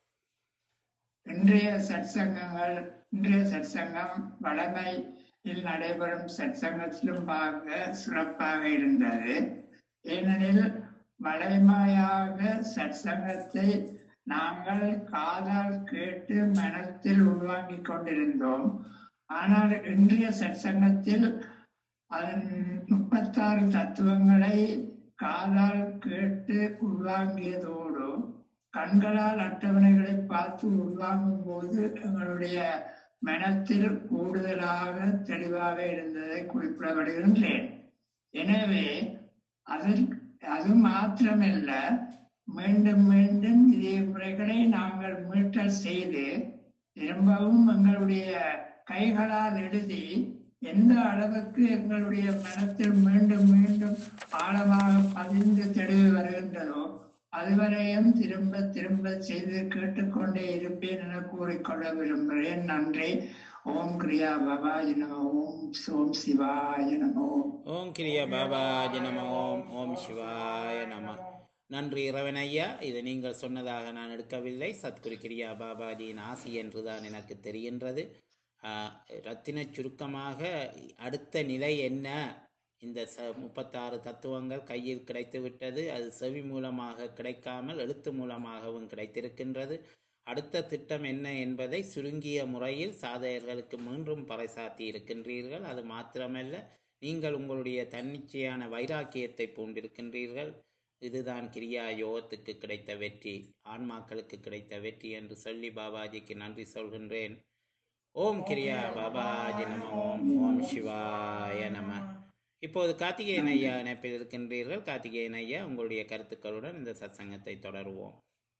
இன்றைய சற்சங்கங்கள் இன்றைய சற்சங்கம் வளமையில் நடைபெறும் சற்சங்கத்திலும் பார்க்க சிறப்பாக இருந்தது ஏனெனில் வளமையாக சற்சங்கத்தை நாங்கள் காதால் கேட்டு மனத்தில் உள்வாங்கிக் கொண்டிருந்தோம் ஆனால் இன்றைய சற்சங்கத்தில் அதன் முப்பத்தாறு தத்துவங்களை காதால் கேட்டு உள்வாங்கியதோடு கண்களால் அட்டவணைகளை பார்த்து உள்வாங்கும் போது எங்களுடைய மனத்தில் கூடுதலாக தெளிவாக இருந்ததை குறிப்பிடப்படுகின்றேன் எனவே அதில் அது மாத்திரமல்ல மீண்டும் மீண்டும் இதே முறைகளை நாங்கள் மீட்டல் செய்து திரும்பவும் எங்களுடைய கைகளால் எழுதி எந்த அளவுக்கு எங்களுடைய மனத்தில் மீண்டும் மீண்டும் ஆழமாக பதிந்து தெளிவு வருகின்றதோ அதுவரையும் திரும்ப திரும்ப செய்து கேட்டுக்கொண்டே இருப்பேன் என கூறிக்கொள்ள விரும்புகிறேன் நன்றி ஓம் கிரியா பாபாஜி நம ஓம் சோம் சிவாய நம ஓம் ஓம் கிரியா பாபாஜி நம ஓம் ஓம் சிவாய நம நன்றி இறைவன் ஐயா இது நீங்கள் சொன்னதாக நான் எடுக்கவில்லை சத்குரு கிரியா பாபாஜியின் ஆசி என்றுதான் எனக்கு தெரிகின்றது ஆஹ், ரத்தின சுருக்கமாக அடுத்த நிலை என்ன இந்த ச முப்பத்தாறு தத்துவங்கள் கையில் கிடைத்து விட்டது அது செவி மூலமாக கிடைக்காமல் எழுத்து மூலமாகவும் கிடைத்திருக்கின்றது அடுத்த திட்டம் என்ன என்பதை சுருங்கிய முறையில் சாதகர்களுக்கு மீண்டும் பறைசாத்தி இருக்கின்றீர்கள் அது மாத்திரமல்ல நீங்கள் உங்களுடைய தன்னிச்சையான வைராக்கியத்தை பூண்டிருக்கின்றீர்கள் இதுதான் கிரியா யோகத்துக்கு கிடைத்த வெற்றி ஆன்மாக்களுக்கு கிடைத்த வெற்றி என்று சொல்லி பாபாஜிக்கு நன்றி சொல்கின்றேன் ஓம் கிரியா பாபாஜி நம ஓம் ஓம் சிவாய நம இப்போது கார்த்திகேயன் ஐயா இணைப்பில் இருக்கின்றீர்கள் கார்த்திகேயன் ஐயா உங்களுடைய கருத்துக்களுடன் இந்த சத்சங்கத்தை தொடருவோம்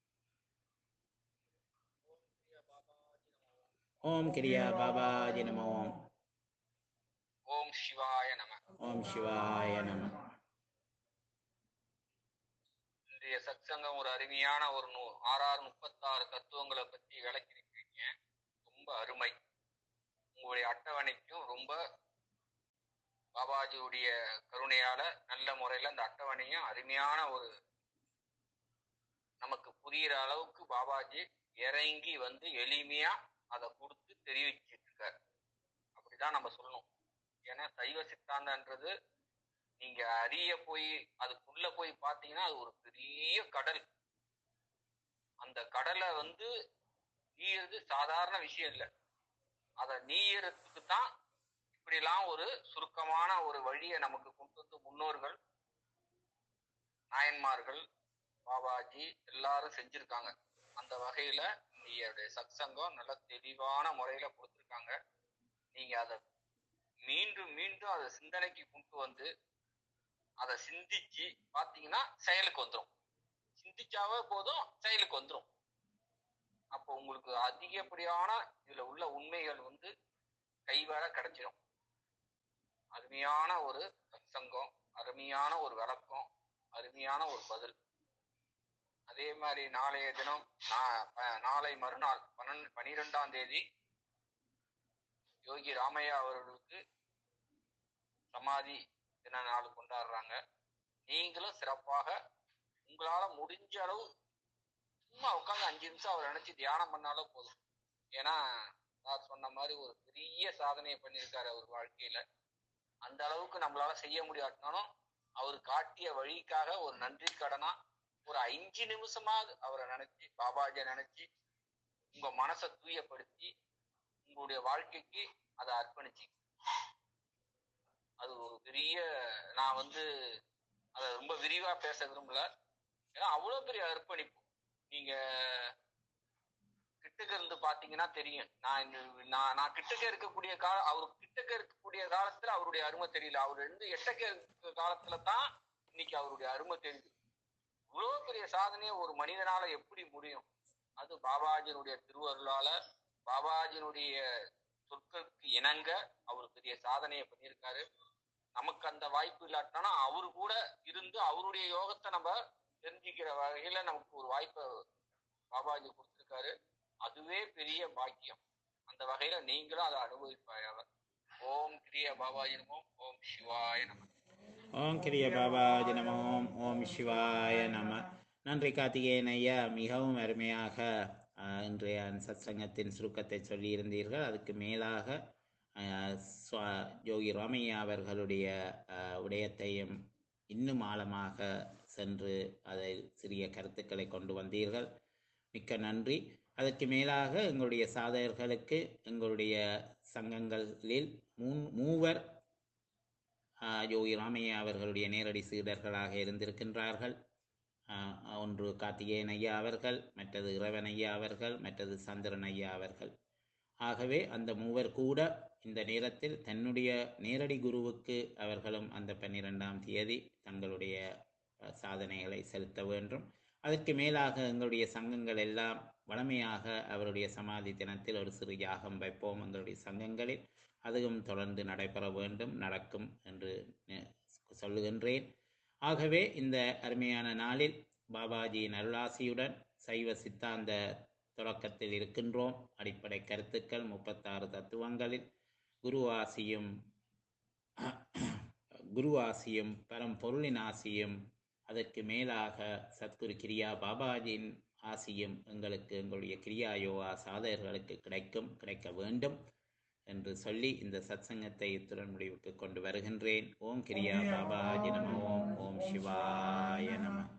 ஓம் கிரியா பாபாஜி நம ஓம் ஓம் சிவாய நம ஓம் சிவாய நம இன்றைய சத்சங்கம் ஒரு அருமையான ஒரு நூ ஆறாறு முப்பத்தாறு தத்துவங்களை பத்தி விளக்கிருக்கீங்க ரொம்ப அருமை உங்களுடைய அட்டவணைக்கும் ரொம்ப பாபாஜியுடைய கருணையால நல்ல முறையில அந்த அட்டவணையும் அருமையான ஒரு நமக்கு புரியிற அளவுக்கு பாபாஜி இறங்கி வந்து எளிமையா அதை கொடுத்து தெரிவிச்சிட்டு இருக்காரு அப்படிதான் நம்ம சொல்லணும் ஏன்னா சைவ சித்தாந்தன்றது நீங்க அறிய போய் அதுக்குள்ள போய் பார்த்தீங்கன்னா அது ஒரு பெரிய கடல் அந்த கடலை வந்து நீயறது சாதாரண விஷயம் இல்லை அதை நீயறதுக்கு தான் இப்படிலாம் ஒரு சுருக்கமான ஒரு வழியை நமக்கு கொண்டு வந்து முன்னோர்கள் நாயன்மார்கள் பாபாஜி எல்லாரும் செஞ்சிருக்காங்க அந்த வகையில நீங்களுடைய சத்சங்கம் நல்ல தெளிவான முறையில கொடுத்துருக்காங்க நீங்க அதை மீண்டும் மீண்டும் அதை சிந்தனைக்கு கொண்டு வந்து அதை சிந்திச்சு பாத்தீங்கன்னா செயலுக்கு வந்துரும் சிந்திச்சாவே போதும் செயலுக்கு வந்துரும் அப்போ உங்களுக்கு அதிகப்படியான இதுல உள்ள உண்மைகள் வந்து கைவர கிடைச்சிடும் அருமையான ஒரு சங்கம் அருமையான ஒரு விளக்கம் அருமையான ஒரு பதில் அதே மாதிரி நாளைய தினம் நா- ப- நாளை மறுநாள் பன்னெண்டு பனிரெண்டாம் தேதி யோகி ராமையா அவர்களுக்கு சமாதி தின நாள் கொண்டாடுறாங்க நீங்களும் சிறப்பாக உங்களால முடிஞ்ச அளவு சும்மா உட்காந்து அஞ்சு நிமிஷம் அவர் நினைச்சு தியானம் பண்ணாலும் போதும் ஏன்னா சார் சொன்ன மாதிரி ஒரு பெரிய சாதனையை பண்ணியிருக்காரு அவர் வாழ்க்கையில அந்த அளவுக்கு நம்மளால செய்ய முடியாட்டினாலும் அவர் காட்டிய வழிக்காக ஒரு நன்றி கடனா ஒரு அஞ்சு நிமிஷமாவது அவரை நினைச்சு பாபாஜியை நினைச்சு உங்க மனசை தூயப்படுத்தி உங்களுடைய வாழ்க்கைக்கு அதை அர்ப்பணிச்சு அது ஒரு பெரிய நான் வந்து அதை ரொம்ப விரிவா பேச விரும்பல ஏன்னா அவ்வளவு பெரிய அர்ப்பணிப்பு நீங்க கிட்டக்க இருந்து பாத்தீங்கன்னா தெரியும் நான் இந்த- நான் நான் கிட்டக்க இருக்கக்கூடிய கால அவர் கிட்டக்க இருக்கக்கூடிய காலத்துல அவருடைய அருமை தெரியல அவர் இருந்து எட்டக்க இருக்க காலத்துல தான் இன்னைக்கு அவருடைய அருமை தெரியுது இவ்வளவு பெரிய சாதனையை ஒரு மனிதனால எப்படி முடியும் அது பாபாஜினுடைய திருவருளால பாபாஜினுடைய சொற்களுக்கு இணங்க அவர் பெரிய சாதனையை பண்ணியிருக்காரு நமக்கு அந்த வாய்ப்பு இல்லாட்டினா அவரு கூட இருந்து அவருடைய யோகத்தை நம்ம தெரிஞ்சுக்கிற வகையில நமக்கு ஒரு வாய்ப்பை பாபாஜி கொடுத்திருக்காரு அதுவே பெரிய பாக்கியம் அந்த வகையில நீங்களும் அதை அனுபவிப்பாயாக ஓம் கிரிய பாபாஜி நமோ ஓம் சிவாய நம ஓம் கிரிய பாபாஜி நம ஓம் ஓம் சிவாய நம நன்றி கார்த்திகேயன் ஐயா மிகவும் அருமையாக ஆஹ், இன்றைய சத்சங்கத்தின் சுருக்கத்தை சொல்லியிருந்தீர்கள் அதுக்கு மேலாக ஆஹ், சுவா- யோகி ராமையா அவர்களுடைய ஆஹ், விடயத்தையும் இன்னும் ஆழமாக சென்று அதை சிறிய கருத்துக்களை கொண்டு வந்தீர்கள் மிக்க நன்றி அதற்கு மேலாக எங்களுடைய சாதகர்களுக்கு எங்களுடைய சங்கங்களில் மூன் மூவர் ஆஹ், யோகி ராமையா அவர்களுடைய நேரடி சீடர்களாக இருந்திருக்கின்றார்கள் ஆஹ், ஒன்று கார்த்திகேயன் ஐயா அவர்கள் மற்றது இறைவன் ஐயா அவர்கள் மற்றது சந்திரன் ஐயா அவர்கள் ஆகவே அந்த மூவர் கூட இந்த நேரத்தில் தன்னுடைய நேரடி குருவுக்கு அவர்களும் அந்த பன்னிரெண்டாம் தேதி தங்களுடைய அஹ், சாதனைகளை செலுத்த வேண்டும் அதற்கு மேலாக எங்களுடைய சங்கங்கள் எல்லாம் வளமையாக அவருடைய சமாதி தினத்தில் ஒரு சிறு யாகம் வைப்போம் எங்களுடைய சங்கங்களில் அதுவும் தொடர்ந்து நடைபெற வேண்டும் நடக்கும் என்று நி- சொல்லுகின்றேன் ஆகவே இந்த அருமையான நாளில் பாபாஜியின் அருளாசியுடன் சைவ சித்தாந்த தொடக்கத்தில் இருக்கின்றோம் அடிப்படை கருத்துக்கள் முப்பத்தாறு தத்துவங்களில் குரு ஆசியும் குரு ஆசியும் பரம்பொருளின் ஆசியும் அதற்கு மேலாக சத்குரு கிரியா பாபாஜியின் ஆசியும் எங்களுக்கு எங்களுடைய கிரியா யோகா சாதகர்களுக்கு கிடைக்கும் கிடைக்க வேண்டும் என்று சொல்லி இந்த சத்சங்கத்தை இத்துடன் முடிவுக்கு கொண்டு வருகின்றேன் ஓம் கிரியா பாபாஜி நம ஓம் ஓம் சிவாய நம